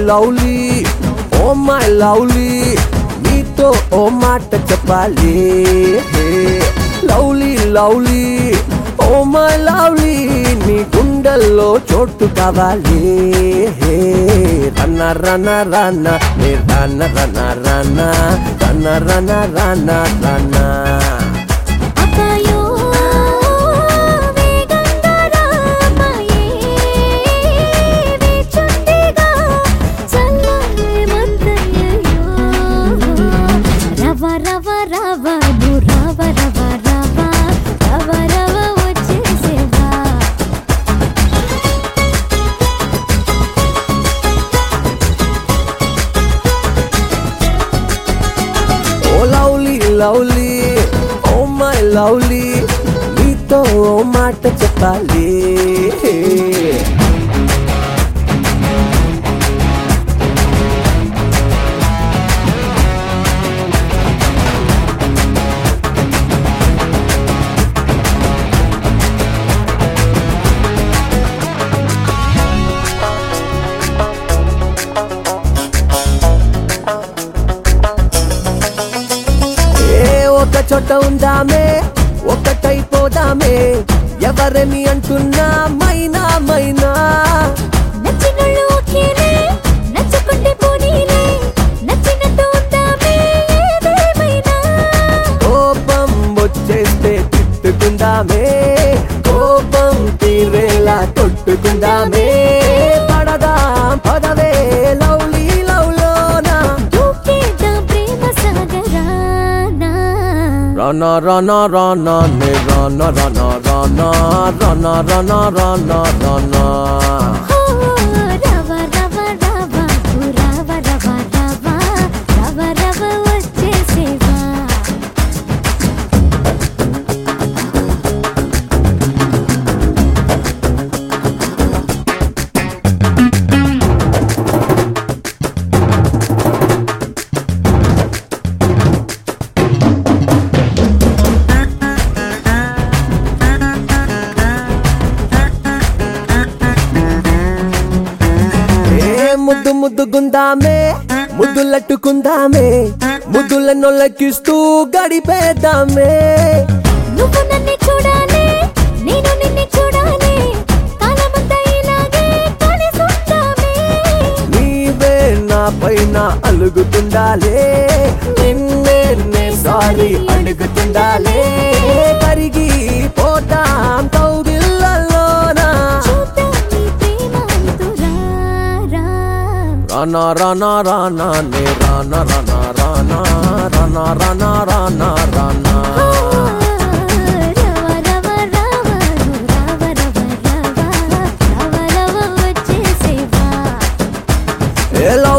lovely oh my lovely నీతో ఓ మాట చెప్పాలి lovely lovely oh my lovely నీ గుండెల్లో చోటు కావాలి రన్న రన్న రన్న నే రన్న రన్న రన్న రన్న రన్న రన్న రన్న అబ్బాయో వేగంగా రామాయే వేచుండేగా చల్లని మత్తయ్యో రవ రవ రవ నువ్వు రవ రవ రవ రవ రవ వచ్చేసేవా oh lovely lovely oh my lovely నీతో ఓ మాట చెప్పాలి ఏ ఒక చోట ఉందామే ఒకటైపోదామే ఎవరని అంటున్నా మైనా మైనా నచ్చినోళ్ళు ఓకేలే నచ్చకుంటే పోనీలే నచ్చినట్టు ఉందామే ఏదేమైనా కోపం వచ్చేస్తే తిట్టుకుందామే కోపం తీరేలా కొట్టుకుందామే పడదాం పదవే లవ్లీ లవ్లోనా దూకేద్దాం ప్రేమ సాగరానా రన రన రన నే రన రన రన రన రన రన రన హో రవ రవ రవ తూ రవ రవ రవ రవ రవ వచ్చేసేవా ఏ ముద్దు ముద్దు గుందామే ముద్దులట్టుకుందామే ముద్దుల నొల్లకిస్తూ గడిపేద్దామే నువ్వు నన్ను చూడాలి నేను నిన్ను చూడాలి కాలమంతా ఇలాగే కలిసుందామే నీవే నా పైన అలుగుతుండాలే నిన్నే నే సారీ అడుగుతుండాలే కరిగి పోతాం కౌగిళ్ళలోనా చూద్దాం నీ ప్రేమ అంతురారా రానా రానా రానా నే రానా రానా రానా రానా రానా రానా రానా రవ రవ రవ రవ రవ రవ రవ రవ వచ్చేసేవా ఏ